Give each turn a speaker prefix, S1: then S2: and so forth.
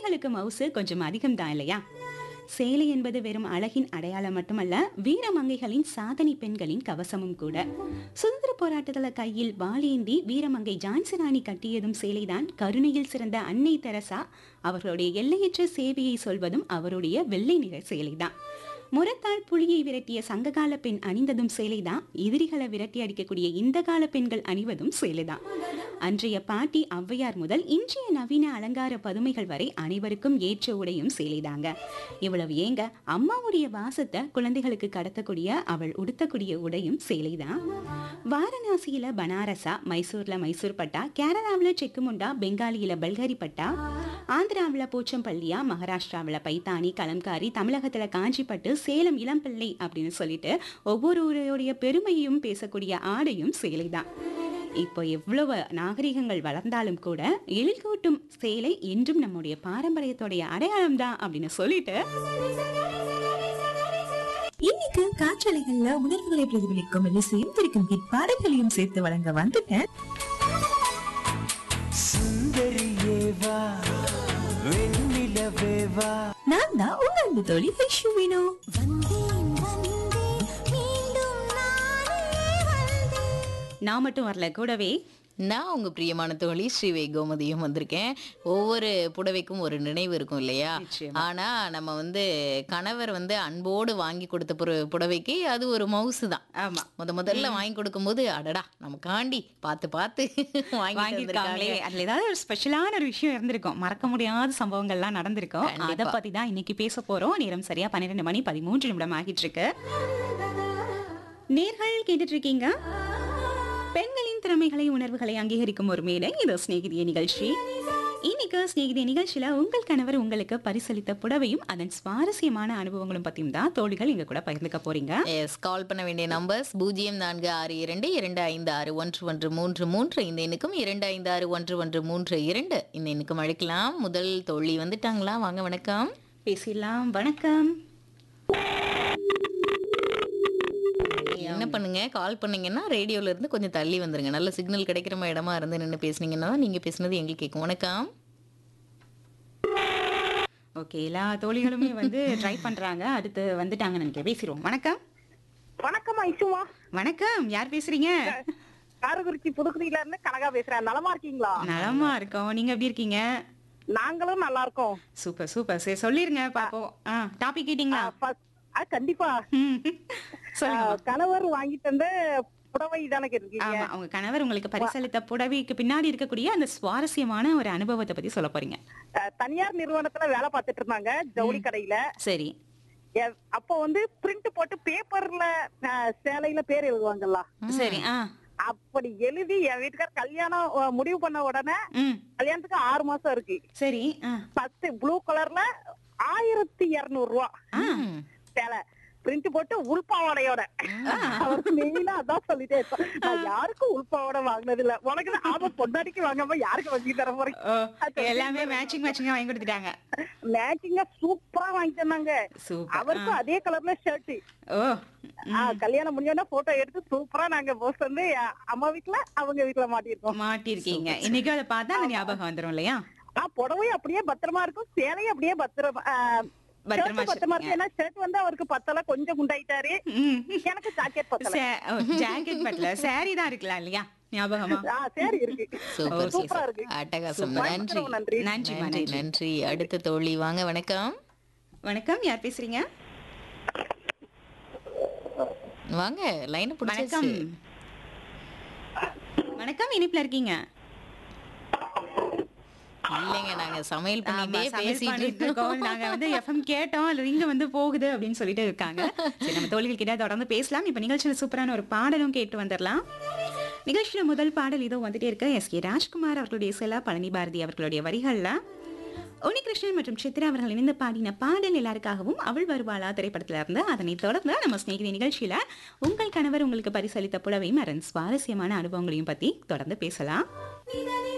S1: ஆண்களுக்கு மவுசு கொஞ்சம் அதிகம் தான் இல்லையா சேலை என்பது வெறும் அழகின் அடையாளம் மட்டுமல்ல வீரமங்கைகளின் சாதனை பெண்களின் கவசமும் கூட சுதந்திர போராட்டத்துல கையில் வாளேந்தி வீரமங்கை ஜான்சி ராணி கட்டியதும் சேலைதான் கருணையில் சிறந்த அன்னை தெரசா அவர்களுடைய எல்லையற்ற சேவையை சொல்வதும் அவருடைய வெள்ளை நிற சேலைதான் முரத்தால் புலியை விரட்டிய சங்ககால பெண் அணிந்ததும் சேலைதான் எதிரிகளை விரட்டி அடிக்கக்கூடிய இந்த கால பெண்கள் அணிவதும் சேலைதான் அன்றைய பாட்டி ஔவையார் முதல் இன்றைய நவீன அலங்கார பதுமைகள் வரை அனைவருக்கும் ஏற்ற உடையும் சேலைதாங்க இவ்வளவு ஏங்க அம்மாவுடைய வாசத்தை குழந்தைகளுக்கு கடத்தக்கூடிய அவள் உடுத்தக்கூடிய உடையும் சேலைதான் வாரணாசியில பனாரசா மைசூர்ல மைசூர் பட்டா கேரளாவில் செக்குமுண்டா பெங்காலியில பல்காரி பட்டா ஆந்திராவில் போச்சம்பள்ளியா மகாராஷ்டிராவில் பைத்தானி கலம்காரி தமிழகத்துல காஞ்சிப்பட்டு சேலம் இளம்பிள்ளை அப்படின்னு சொல்லிட்டு ஒவ்வொருவருடைய பெருமையும் பேசக்கூடிய ஆடையும் சேலைதான் இப்போ எவ்வளவு நாகரிகங்கள் வளர்ந்தாலும் கூட எழில்கூட்டும் சேலை என்றும் நம்முடைய பாரம்பரியத்தோடைய அடையாளம் தான் அப்படின்னு சொல்லிட்டு
S2: இன்னைக்கு காற்றலைகள்ல உணர்வுகளை பிரதிபலிக்கும் இசையும் திருக்கும் பாடல்களையும் சேர்த்து வழங்க வந்துட்டேன்
S3: சுந்தரியேவா வெண்ணிலவேவா
S2: நான் தான் உங்க அன்பு தோழி வைஷு வேணு
S1: நான் மட்டும் வரல கூடவே
S4: நான் உங்க பிரியமான தோழி ஸ்ரீவை கோமதியும் வந்திருக்கேன் ஒவ்வொரு புடவைக்கும் ஒரு நினைவு இருக்கும் இல்லையா
S1: நிச்சயமா.
S4: ஆனா நம்ம வந்து கணவர் வந்து அன்போடு வாங்கி கொடுத்த புற- புடவைக்கு அது ஒரு மவுசு தான்
S1: ஆமா
S4: முத முதல்ல வாங்கி கொடுக்கும்போது அடடா நமக்காண்டி பார்த்து பார்த்து வாங்கி
S1: வாங்கியிருக்காங்களே அதுல ஏதாவது ஒரு ஸ்பெஷலான ஒரு விஷயம் இருந்திருக்கும் மறக்க முடியாத சம்பவங்கள்லாம் நடந்திருக்கும்
S4: கண்டிப்பா.
S1: அதை பத்தி தான் இன்னைக்கு பேச போறோம் நேரம் சரியா பன்னிரெண்டு மணி பதிமூன்று நிமிடம் ஆகிட்டு இருக்கு நேர்கள் கேட்டுட்டு இருக்கீங்க பெண்களின் திறமைகளை உணர்வுகளை அங்கீகரிக்கும் ஒரு மேடை இது ஸ்நேகிதிய நிகழ்ச்சி இன்னைக்கு ஸ்நேகிதிய நிகழ்ச்சியில உங்கள் கணவர் உங்களுக்கு பரிசளித்த புடவையும் அதன் சுவாரஸ்யமான அனுபவங்களும் பத்தியும் தான் தோழிகள் எங்க கூட பகிர்ந்துக்க போறீங்க
S4: எஸ் கால் பண்ண வேண்டிய நம்பர்ஸ் பூஜ்ஜியம் நான்கு ஆறு இரண்டு இரண்டு ஐந்து ஆறு ஒன்று ஒன்று மூன்று மூன்று இந்த எண்ணுக்கும் இரண்டு ஐந்து ஆறு ஒன்று ஒன்று மூன்று இரண்டு இந்த எண்ணுக்கும் அழைக்கலாம் முதல் தோழி வந்துட்டாங்களா வாங்க வணக்கம்
S1: பேசிடலாம் வணக்கம்
S4: என்ன பண்ணுங்க கால் பண்ணீங்கன்னா ரேடியோல இருந்து கொஞ்சம் தள்ளி வந்துருங்க நல்ல சிக்னல் கிடைக்கிற மாதிரி இடமா இருந்து நின்று பேசுனீங்கன்னா தான் நீங்க பேசுனது எங்களுக்கு கேட்கும் வணக்கம்
S1: ஓகே எல்லா தோழிகளுமே வந்து ட்ரை பண்றாங்க அடுத்து வந்துட்டாங்கன்னு நினைக்கிறேன் பேசிடுவோம் வணக்கம்
S5: வணக்கம் ஐசுமா
S1: வணக்கம் யார் பேசுறீங்க
S5: காரகுறிச்சி புதுக்குடியில இருந்து கனகா பேசுறேன் நலமா இருக்கீங்களா
S1: நலமா இருக்கோம் நீங்க எப்படி இருக்கீங்க
S5: நாங்களும் நல்லா இருக்கோம்
S1: சூப்பர் சூப்பர் சரி சொல்லிருங்க பாப்போம் ஆ டாபிக் கேட்டிங்களா
S5: ஆ, first- ஆ, கண்டிப்பா
S1: ம். சொல்லுங்க
S5: ஆ, கணவர் வாங்கிட்டு வந்த புடவை தானே கேட்டிருக்கீங்க
S1: ஆமா உங்க கணவர் உங்களுக்கு பரிசளித்த புடவைக்கு பின்னாடி இருக்கக்கூடிய அந்த சுவாரஸ்யமான ஒரு அனுபவத்தை பத்தி சொல்ல போறீங்க
S5: ஆ, தனியார் நிறுவனத்துல வேலை பார்த்துட்டு இருந்தாங்க ஜவுளி கடையில
S1: சரி
S5: எ- அப்போ வந்து பிரிண்ட் போட்டு பேப்பர்ல சேலையில பேர் எழுதுவாங்கல்ல
S1: சரி ஆ
S5: அப்படி எழுதி என் வீட்டுக்கார் கல்யாணம் ஆ, முடிவு பண்ண உடனே
S1: ம்
S5: கல்யாணத்துக்கு ஆறு மாசம் இருக்கு
S1: சரி ஆ
S5: ஃபர்ஸ்ட் ப்ளூ கலர்ல ஆயிரத்தி இருநூறு ரூபா சேலை பிரிண்ட் போட்டு உள்பாவாடையோட அவருக்கு மெயினா அதான் சொல்லிட்டே இருப்பேன் நான் யாருக்கும் உள்பாவாடை வாங்கினது இல்ல உனக்கு தான் ஆமா பொண்டாடிக்கு வாங்காம யாருக்கு வாங்கி தர போறேன்
S1: ஓ, எல்லாமே மேட்சிங் மேட்சிங்கா வாங்கி கொடுத்துட்டாங்க
S5: மேட்சிங்கா சூப்பரா வாங்கி தந்தாங்க
S1: சூப்பர்
S5: அவருக்கும் அதே கலர்ல ஷர்ட்
S1: ஓ
S5: கல்யாணம் முடிஞ்சோடனே போட்டோ எடுத்து சூப்பரா நாங்க போஸ்ட் வந்து அஹ், அம்மா வீட்டுல அவங்க வீட்டுல மாட்டிருக்கோம்
S1: மாட்டிருக்கீங்க இன்னைக்கு அதை பார்த்தா அந்த ஞாபகம் வந்துரும் இல்லையா
S5: ஆ புடவை அப்படியே பத்திரமா இருக்கும் சேலையும் அப்படியே பத்திரமா அஹ்,
S1: பத்திரமா
S5: shirt பத்திரமா இருக்கு ஏன்னா ஷர்ட் வந்து அவருக்கு பத்தல கொஞ்சம் குண்டாயிட்டாரு
S1: ம்.
S5: எனக்கு ஜாக்கெட் பத்தல
S1: சே- ஓ, ஜாக்கெட் பட்டல சாரி தான் இருக்கலாம் இல்லையா ஞாபகமா
S5: ஆ சரி இருக்கு
S4: சூப்பர்
S5: சூப்பரா இருக்கு
S4: அட்டகாசம் நன்றி
S5: ரொம்ப நன்றி
S1: நன்றிமா
S4: நன்றி
S1: நன்றி
S4: நன்றி அடுத்த தோழி வாங்க வணக்கம்
S1: வணக்கம் யார் பேசுறீங்க
S4: வாங்க லைன்
S1: வணக்கம்
S4: பிடிச்சாச்சு
S1: வணக்கம் இனிப்புல இருக்கீங்க
S4: இல்லைங்க நாங்க சமையல்
S1: ஆமா,
S4: பண்ணிட்டே
S1: சமையல்
S4: பேசிட்டு
S1: பண்ணிட்டு இருக்கோம்.
S4: இருக்கோம்
S1: நாங்க வந்து எஃப்எம் கேட்டோம் அது ரிங்க வந்து போகுது அப்படின்னு சொல்லிட்டு இருக்காங்க சரி நம்ம தோழிகள் கிட்ட தொடர்ந்து பேசலாம் இப்ப நிகழ்ச்சியில சூப்பரான ஒரு பாடலும் கேட்டு வந்துடலாம் நிகழ்ச்சியில முதல் பாடல் இதோ வந்துட்டே இருக்கு எஸ் கே ராஜ்குமார் அவர்களுடைய சில பழனி பாரதி அவர்களுடைய வரிகள்ல உனிகிருஷ்ணன் மற்றும் சித்ரா அவர்கள் இணைந்து பாடின பாடல் எல்லாருக்காகவும் அவள் வருவாளா திரைப்படத்துல இருந்து அதனை தொடர்ந்து நம்ம ஸ்நேகிதி நிகழ்ச்சியில உங்கள் கணவர் உங்களுக்கு பரிசளித்த புடவையும் அதன் சுவாரஸ்யமான அனுபவங்களையும் பத்தி தொடர்ந்து பேசலாம்